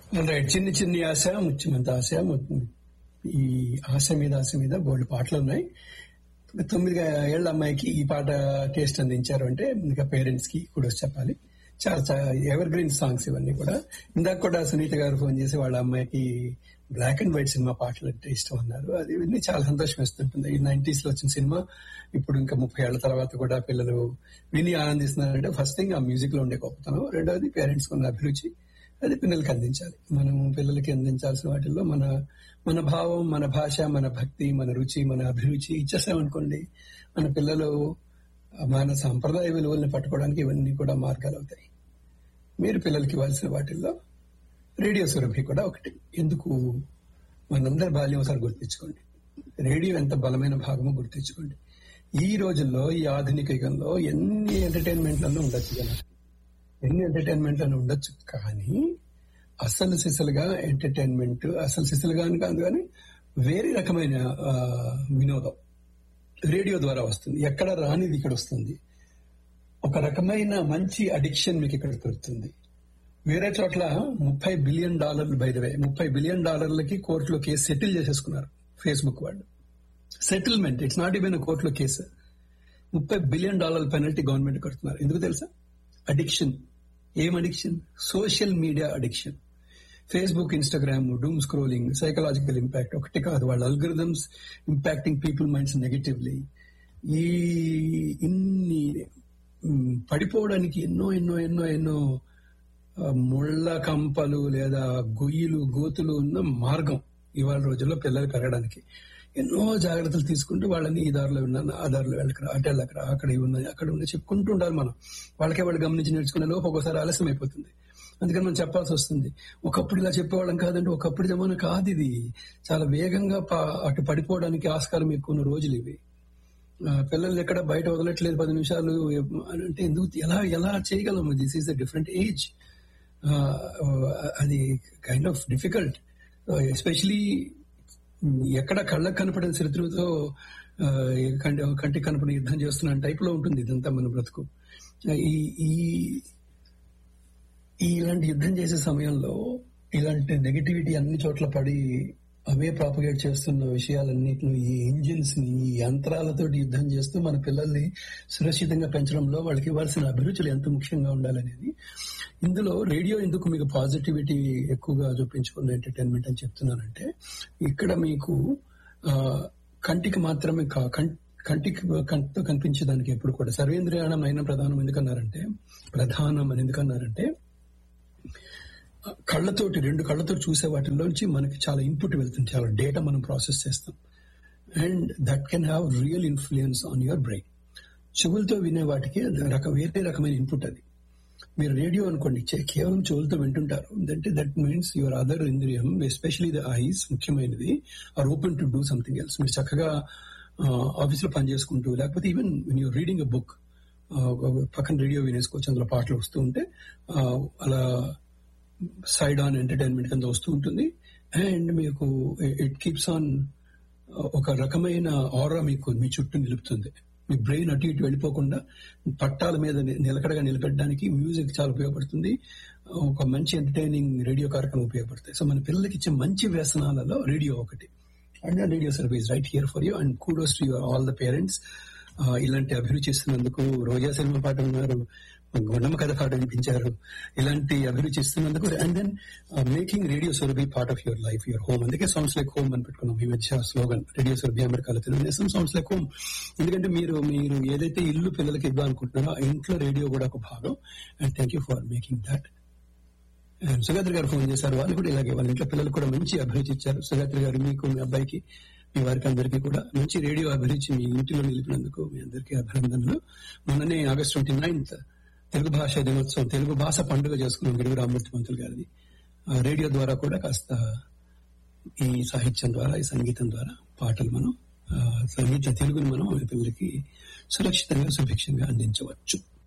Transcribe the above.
right చిన్ని చిన్ని ఆశ ముఖ్యమంత ఆశ ము- ఈ ఆశ మీద ఆశ మీద బోల్డ్ పాటలు ఉన్నాయి తొమ్మిది ఏళ్ల అమ్మాయికి ఈ పాట టేస్ట్ అందించారు అంటే ఇంకా పేరెంట్స్ కి కూడా చెప్పాలి చాలా చాలా ఎవర్ గ్రీన్ సాంగ్స్ ఇవన్నీ కూడా ఇందాక కూడా సునీత గారు ఫోన్ చేసి వాళ్ళ అమ్మాయికి బ్లాక్ అండ్ వైట్ సినిమా పాటలు అంటే ఇష్టం అన్నారు అది ఇవన్నీ చాలా సంతోషం వేస్తుంటుంది ఈ నైన్టీస్ లో వచ్చిన సినిమా ఇప్పుడు ఇంకా ముప్పై ఏళ్ల తర్వాత కూడా పిల్లలు విని ఆనందిస్తున్నారంటే ఫస్ట్ థింగ్ ఆ మ్యూజిక్ లో ఉండే గొప్పతనం రెండోది పేరెంట్స్ ఉన్న అభిరుచి అది పిల్లలకి అందించాలి మనం పిల్లలకి అందించాల్సిన వాటిల్లో మన మన భావం మన భాష మన భక్తి మన రుచి మన అభిరుచి ఇచ్చేసామనుకోండి మన పిల్లలు మన సాంప్రదాయ విలువల్ని పట్టుకోవడానికి ఇవన్నీ కూడా మార్గాలు అవుతాయి మీరు పిల్లలకి ఇవ్వాల్సిన వాటిల్లో రేడియో సురభి కూడా ఒకటి ఎందుకు మనందరి బాల్యం ఒకసారి గుర్తించుకోండి రేడియో ఎంత బలమైన భాగమో గుర్తించుకోండి ఈ రోజుల్లో ఈ ఆధునిక యుగంలో ఎన్ని ఎంటర్టైన్మెంట్లలో ఉండొచ్చు జనాలు ఎన్ని ఎంటర్టైన్మెంట్లను ఉండొచ్చు కానీ అసలు సిసలుగా ఎంటర్టైన్మెంట్ అసలు సిసలుగా అని కాదు కానీ వేరే రకమైన ఆ, వినోదం రేడియో ద్వారా వస్తుంది ఎక్కడ రానిది ఇక్కడ వస్తుంది ఒక రకమైన మంచి అడిక్షన్ మీకు ఇక్కడ దొరుకుతుంది వేరే చోట్ల ముప్పై బిలియన్ డాలర్లు బయటవే ముప్పై బిలియన్ డాలర్లకి కోర్టులో కేసు సెటిల్ చేసేసుకున్నారు ఫేస్బుక్ వాళ్ళు సెటిల్మెంట్ ఇట్స్ నాట్ ఈవెన్ కోర్టులో కేసు ముప్పై బిలియన్ డాలర్ పెనల్టీ గవర్నమెంట్ కడుతున్నారు ఎందుకు తెలుసా అడిక్షన్ ఏం addiction social media addiction Facebook Instagram doom scrolling psychological impact ఒకటి కాదు వాళ్ళ algorithms impacting people minds negatively ఈ ఇన్ని మ్, పడిపోవడానికి ఎన్నో ఎన్నో ఎన్నో ఎన్నో ఆ, ముళ్ళ కంపలు లేదా గొయ్యిలు గోతులు ఉన్న మార్గం ఇవాళ రోజుల్లో పిల్లలు పెరగడానికి ఎన్నో జాగ్రత్తలు తీసుకుంటూ వాళ్ళని ఈ దారిలో ఉన్నాను ఆ దారిలో వెళ్ళకరా అటు వెళ్ళకరా అక్కడ ఇవి ఉన్నాయి అక్కడ ఉన్నాయి చెప్పుకుంటూ ఉండాలి మనం వాళ్ళకే వాళ్ళు గమనించి నేర్చుకునే లోపు ఒక్కోసారి ఆలస్యం అయిపోతుంది అందుకని మనం చెప్పాల్సి వస్తుంది ఒకప్పుడు ఇలా చెప్పేవాళ్ళం కాదంటే ఒకప్పుడు జమాన కాదు ఇది చాలా వేగంగా ప- అటు పడిపోవడానికి ఆస్కారం ఎక్కువ ఉన్న రోజులు ఇవి ఆ, పిల్లల్ని ఎక్కడ బయట వదలట్లేదు పది నిమిషాలు అని అంటే ఎందుకు ఎలా ఎలా చేయగలము this is a different age అది కైండ్ ఆఫ్ డిఫికల్ట్ ఎస్పెషలీ ఎక్కడ కళ్ళకు కనపడిన శత్రువుతో ఆ, కంటి కంటికి కనపడిన యుద్ధం చేస్తున్న టైప్ లో ఉంటుంది ఇదంతా మన బ్రతుకు ఈ ఈ ఈ ఇలాంటి యుద్ధం చేసే సమయంలో ఇలాంటి నెగటివిటీ అన్ని చోట్ల పడి అవే ప్రాపగేట్ చేస్తున్న విషయాలన్నింటిని ఈ ఇంజిన్స్ ని ఈ యంత్రాలతో యుద్ధం చేస్తూ మన పిల్లల్ని సురక్షితంగా పెంచడంలో వాళ్ళకి ఇవ్వాల్సిన అభిరుచులు ఎంత ముఖ్యంగా ఉండాలనేది ఇందులో రేడియో ఎందుకు మీకు పాజిటివిటీ ఎక్కువగా చూపించుకున్న ఎంటర్టైన్మెంట్ అని చెప్తున్నానంటే ఇక్కడ మీకు ఆ, కంటికి మాత్రమే కా- కం- కంటికి కంటితో కనిపించేదానికి ఎప్పుడు కూడా సర్వేంద్రియాణం అయిన ప్రధానం ఎందుకన్నారంటే ప్రధానం అని ఎందుకన్నారంటే కళ్ళతోటి రెండు కళ్ళతో చూసే వాటిల్లోంచి మనకి చాలా ఇన్పుట్ వెళ్తుంది చాలా డేటా మనం ప్రాసెస్ చేస్తాం and that can have real influence on your brain చెవులతో వినే వాటికి అది రక వేరే రకమైన ఇన్పుట్ అది మీరు రేడియో అనుకోండి చే- కేవలం చెవులతో వింటుంటారు అంటే దట్ మీన్స్ యువర్ అదర్ ఇంద్రియం ఎస్పెషలీ ద ఐస్ ముఖ్యమైనది are open to do something else మీరు చక్కగా ఆఫీస్ లో పని చేసుకుంటూ లేకపోతే even you're reading a book పక్కన రేడియో వినేసుకోవచ్చు అందులో పాటలు వస్తూ ఉంటే ఆ, అలా సైడ్ ఆన్ ఎంటర్టైన్మెంట్ కింద వస్తూ ఉంటుంది అండ్ మీకు ఇట్ కీప్స్ ఆన్ ఒక రకమైన ఆరా మీకు మీ చుట్టూ నిలుపుతుంది మీ బ్రెయిన్ అటు ఇటు వెళ్ళిపోకుండా పట్టాల మీద ని- నిలకడగా నిలబెట్టడానికి మ్యూజిక్ చాలా ఉపయోగపడుతుంది ఒక మంచి ఎంటర్టైనింగ్ రేడియో కార్యక్రమం ఉపయోగపడతాయి సో మన పిల్లలకి ఇచ్చే మంచి వ్యసనాలలో రేడియో ఒకటి and radio service right here for you and kudos to your all the parents ఇలాంటి అభిరుచి ఇస్తున్నందుకు రోజా సినిమా పాట ఉన్నారు గుండమ్మ కథ పాట వినిపించారు ఇలాంటి అభిరుచి ఇస్తున్నందుకు and then making radio Surabhi part of your life your home అందుకే సౌండ్స్ లైక్ హోమ్ అని పెట్టుకున్నాం ఈ మధ్య స్లోగన్ రేడియో సురభి అమెరికాలో తెలుగుదేశం సౌండ్స్ లైక్ హోమ్ ఎందుకంటే మీరు మీరు ఏదైతే ఇల్లు పిల్లలకి ఇవ్వాలనుకుంటున్నారో ఆ ఇంట్లో రేడియో కూడా ఒక భాగం and thank you for making that and Sugatri garu phone చేశారు వాళ్ళు కూడా ఇలాగే వాళ్ళ ఇంట్లో పిల్లలు కూడా మంచి అభిరుచి ఇచ్చారు సుగాత్రి గారు మీకు మీ అబ్బాయికి మీ వారికి అందరికీ కూడా మంచి రేడియో అభిరుచి మీ ఇంటిలో నిలిపినందుకు మీ అందరికీ అభినందనలు మొన్ననే ఆగస్ట్ ట్వంటీ నైన్త్ తెలుగు భాష దినోత్సవం తెలుగు భాష పండుగ చేసుకున్నాం గిడుగు రామూర్తి పంతులు గారిది ఆ రేడియో ద్వారా కూడా కాస్త ఈ సాహిత్యం ద్వారా ఈ సంగీతం ద్వారా పాటలు మనం ఆ, సంగీత తెలుగుని మనం మన పిల్లలకి సురక్షితంగా సుభిక్షంగా అందించవచ్చు